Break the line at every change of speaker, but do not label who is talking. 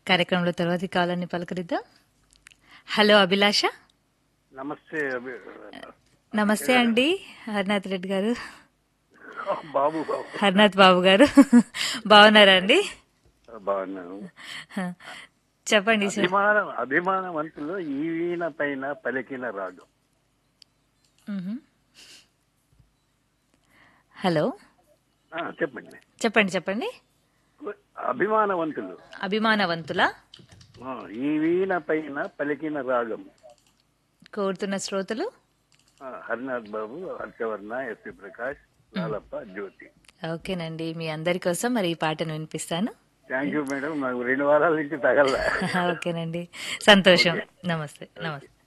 కార్యక్రమంలో తర్వాతి కాలాన్ని పలకరిద్దాం హలో అభిలాష
నమస్తే అభి-
నమస్తే అండి హరినాథ్ రెడ్డి గారు
బాబు బాబు
హరినాథ్ బాబు గారు బాగున్నారా అండి
బాగున్నాను
చెప్పండి సార్
అభిమాన అభిమానవంతులు ఈ వీణ పైన పలికిన రాగం
మ్మ్. హలో
ఆ, చెప్పండి
చెప్పండి చెప్పండి
అభిమానవంతులు
అభిమానవంతుల
ఆ, ఈ వీణ పైన పలికిన రాగం
కోరుతున్న శ్రోతలు
ఆ, హరినాథ్ బాబు హర్షవర్ణ ఎస్వి ప్రకాష్ లాలప్ప జ్యోతి
ఓకేనండి మీ అందరి కోసం మరి ఈ పాటను వినిపిస్తాను
థ్యాంక్ యూ మేడం నాకు రెండు వారాల నుంచి తగల
ఓకేనండి సంతోషం నమస్తే నమస్తే